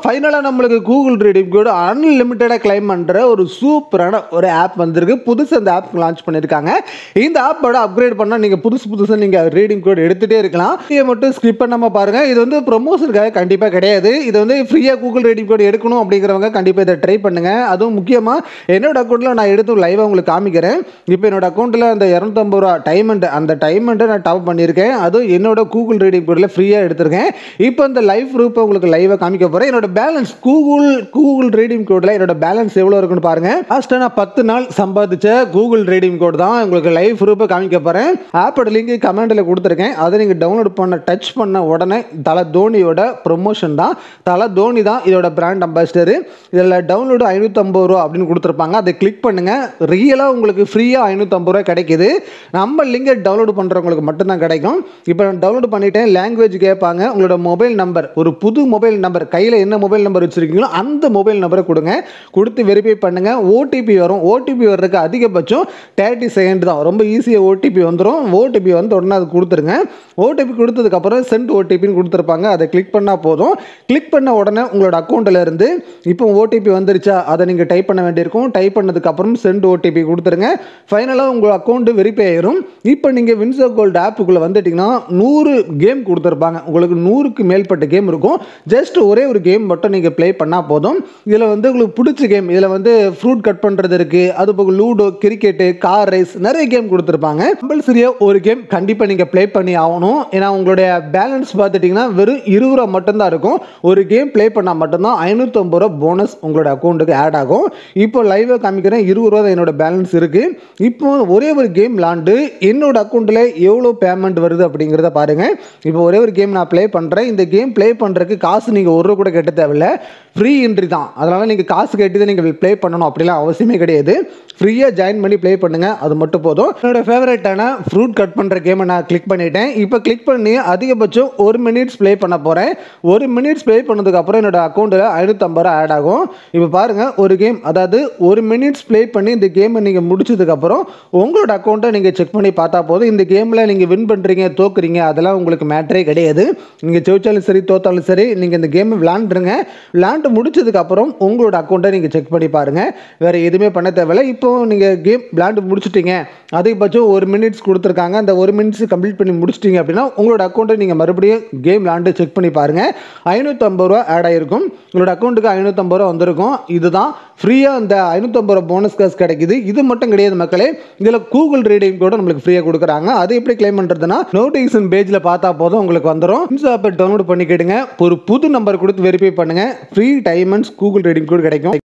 ஃபைனலாக நம்மளுக்கு Google redeem code அன்லிமிட்டடாக கிளைம் பண்ணுற ஒரு சூப்பரான ஒரு ஆப் வந்திருக்கு புதுசு அந்த ஆப் லான்ச் பண்ணியிருக்காங்க இந்த ஆப்போட அப்கிரேட் பண்ணால் நீங்கள் புதுசு புதுசாக நீங்கள் ரீடிங் கோட் எடுத்துகிட்டே இருக்கலாம் இதை மட்டும் ஸ்கிப் பண்ணாமல் பாருங்கள் இது வந்து ப்ரொமோஷனுக்காக கண்டிப்பாக கிடையாது இது வந்து ஃப்ரீயாக கூகுள் ரீடிங் கோட் எடுக்கணும் அப்படிங்கிறவங்க கண்டிப்பாக இதை ட்ரை பண்ணுங்கள் அதுவும் முக்கியமாக என்னோட அக்கௌண்ட்டில் நான் எடுத்து லைவாக உங்களுக்கு காமிக்கிறேன் இப்போ என்னோட அக்கௌண்ட்டில் அந்த இரநூத்தம்பது ரூபா டைமண்ட் அந்த டைமண்ட்டை நான் டாப் பண்ணியிருக்கேன் அதுவும் என்னோட கூகுள் ரீடிங் கோடில் ஃப்ரீயாக எடுத்திருக்கேன் இப்போ இந்த லைவ் ப்ரூஃபை உங்களுக்கு லைவாக காமிக்க போகிறேன் என்னோட பேலன்ஸ் கூகுள் கூகுள் ரீடிங் கோடில் என்னோட பேலன்ஸ் எவ்வளோ இருக்குன்னு பாருங்க லாஸ்ட்டாக நான் பத்து நாள் சம்பாதிச்ச கூகுள் ரீடிங் கோட் தான் உங்களுக்கு லைவ் ப்ரூஃபை காமிக்க போகிறேன் ஆப்போட லிங்க் கமெண்ட்டில் கொடுத்துருக்கேன் அதை நீங்கள் டவுன்லோட் பண்ண டச் பண்ண உடனே தலை தோனியோட ப்ரொமோஷன் தான் தலை தோனி தான் இதோட பிராண்ட் அம்பாசிடர் இதில் டவுன்லோடு ஐநூற்றம்பது ரூபா அப்படின்னு கொடுத்துருப்பாங்க அதை கிளிக் பண்ணுங்கள் ரியலாக உங்களுக்கு ஃப்ரீயாக ஐநூற்றம்பது ரூபா கிடைக்குது நம்ம லிங்கை டவுன்லோட் பண்ணுறவங்களுக்கு மட்டும்தான் கிடைக்கும் இப்போ நான் டவுன்லோட் பண்ணிட்டேன் லாங்குவேஜ் கேட்பாங்க உங்களோட மொபைல் நம்பர் ஒரு புது மொபைல் நம்பர் கையில் என்ன மொபைல் நம்பர் வச்சுருக்கீங்களோ அந்த மொபைல் நம்பரை கொடுங்க கொடுத்து வெரிஃபை பண்ணுங்கள் ஓடிபி வரும் ஓடிபி வர்றதுக்கு அதிகபட்சம் தேர்ட்டி செகண்ட் தான் ரொம்ப ஈஸியாக ஓடிபி வந்துடும் ஓடிபி வந்து உடனே அது கொடுத்துருங்க ஓடிபி கொடுத்ததுக்கப்புறம் சென்ட் ஓடிபின்னு கொடுத்துருப்பாங்க அதை கிளிக் பண்ணால் போதும் கிளிக் பண்ண உடனே உங்களோட அக்கௌண்ட்டில் இருந்து இப்போ ஓடிபி வந்துருச்சா அதை நீங்கள் டைப் பண்ண வேண்டியிருக்கும் டைப் பண்ணதுக்கப்புறம் சென்ட் ஓடிபி கொடுத்துருங்க ஃபைனலாக உங்கள் அக்கௌண்ட்டு வெரிஃபை ஆயிரும் இப்போ நீங்கள் வின்சோ கோல்டு ஆப்புக்குள்ளே வந்துட்டிங்கன்னா நூறு கேம் கொடுத்துருப்பாங்க உங்களுக்கு நூறுக்கு மேற்பட்ட கேம் இருக்கும் ஜஸ்ட் ஒரே ஒரு கேம் மட்டும் நீங்கள் ப்ளே பண்ணால் போதும் இதில் வந்து உங்களுக்கு பிடிச்ச கேம் இதில் வந்து ஃப்ரூட் கட் பண்ணுறது இருக்குது அது போக லூடோ கிரிக்கெட்டு கார் ரேஸ் நிறைய கேம் கொடுத்துருப்பாங்க கம்பல்சரியாக ஒரு கேம் கண்டிப்பாக நீங்கள் ப்ளே பண்ணி ஆகணும் ஏன்னா உங்களுடைய பேலன்ஸ் பார்த்துட்டிங்கன்னா வெறும் இருபது ரூபா மட்டும்தான் இருக்கும் ஒரு கேம் ப்ளே பண்ணால் மட்டும்தான் ஐநூற்றம்பது ரூபா போனஸ் உங்களோட அக்கௌண்ட்டுக்கு ஆட் ஆகும் இப்போ லைவாக காமிக்கிறேன் இருபது ரூபா தான் என்னோட பேலன்ஸ் இருக்குது இப்போ ஒரே ஒரு கேம் விளாண்டு என்னோட அக்கௌண்ட்டில் எவ்வளோ பேமெண்ட் வருது அப்படிங்கிறத பாருங்கள் இப்போ ஒரே ஒரு கேம் நான் ப்ளே பண்ணுறேன் இந்த கேம் ப்ளே பண்ணுறதுக்கு காசு நீங்கள் ஒரு ரூபா கூட கட்ட தேவையில்ல ஃப்ரீ என்ட்ரி தான் அதனால் நீங்கள் காசு கட்டி தான் நீங்கள் ப்ளே பண்ணணும் அப்படிலாம் அவசியமே கிடையாது ஃப்ரீயாக ஜாயின் பண்ணி ப்ளே பண்ணுங்கள் அது மட்டும் போதும் என்னோட ஃபேவரட்டான ஃப்ரூட் கட் பண்ணுற கேமை நான் கிளிக் பண்ணிட்டேன் இப்போ கிளிக் பண்ணி அதிகபட்சம் ஒரு மினிட்ஸ் ப்ளே பண்ண போகிறேன் ஒரு மினிட்ஸ் ப்ளே பண்ணதுக்கப்புறம் என்னோட அக்கௌண்ட்டில் ஐநூற்றம்பது ரூபா ஆட் ஆகும் இப்போ பாருங்கள் ஒரு கேம் அதாவது ஒரு மினிட்ஸ் ப்ளே பண்ணி இந்த கேமை நீங்கள் முடிச்சதுக்கப்புறம் உங்களோட அக்கௌண்ட்டை நீங்கள் செக் பண்ணி பார்த்தா போதும் இந்த கேமில் நீங்கள் வின் பண்ணுறீங்க தோக்குறீங்க அதெல்லாம் உங்களுக்கு மேட்டரே கிடையாது நீங்கள் ஜெயிச்சாலும் சரி தோத்தாலும் சரி நீங்கள் இந்த கேமை விளாண்டுருங்க விளாண்டு முடிச்சதுக்கப்புறம் உங்களோட அக்கௌண்ட்டை நீங்கள் செக் பண்ணி பாருங்கள் வேறு எதுவுமே பண்ண தேவையில்ல இப்போ நீங்கள் கேம் விளாண்டு முடிச்சிட்டீங்க அதிகபட்சம் ஒரு மினிட்ஸ் கொடுத்துருக்காங்க அந்த ஒரு மினிட்ஸ் கம்ப்ளீட் பண்ணி முடிச்சிட்டிங்க அப்படின்னா உங்களோட அக்கௌண்ட்டை நீங்கள் மறுபடியும் கேம் விளாண்டு செக் பண்ணி பாருங்கள் ஐநூற்றம்பது ரூபா ஆட் ஆகிருக்கும் உங்களோட அக்கௌண்ட்டுக்கு ஐநூற்றம்பது ரூபா வந்திருக்கும் இதுதான் ஃப்ரீயாக இந்த ஐநூற்றம்பது ரூபா போனஸ் காசு கிடைக்குது இது மட்டும் கிடையாது மக்களே இதில் கூகுள் ரீடிங் கூட நம்மளுக்கு ஃப்ரீயாக கொடுக்குறாங்க அது எப்படி கிளைம் பண்ணுறதுன்னா நோட்டிஃபிகேஷன் பேஜில் பார்த்தா போதும் உங்களுக்கு வந்துடும் இன்ஸ்டா ஆப்பை டவுன்லோட் பண்ணிக்கிடுங்க ஒரு புது நம்பர் கொடுத்து வெரிஃபை பண்ணுங்கள் ஃப்ரீ டைமண்ட்ஸ் கூகுள் ரீடிங் கூட கிடைக்கும்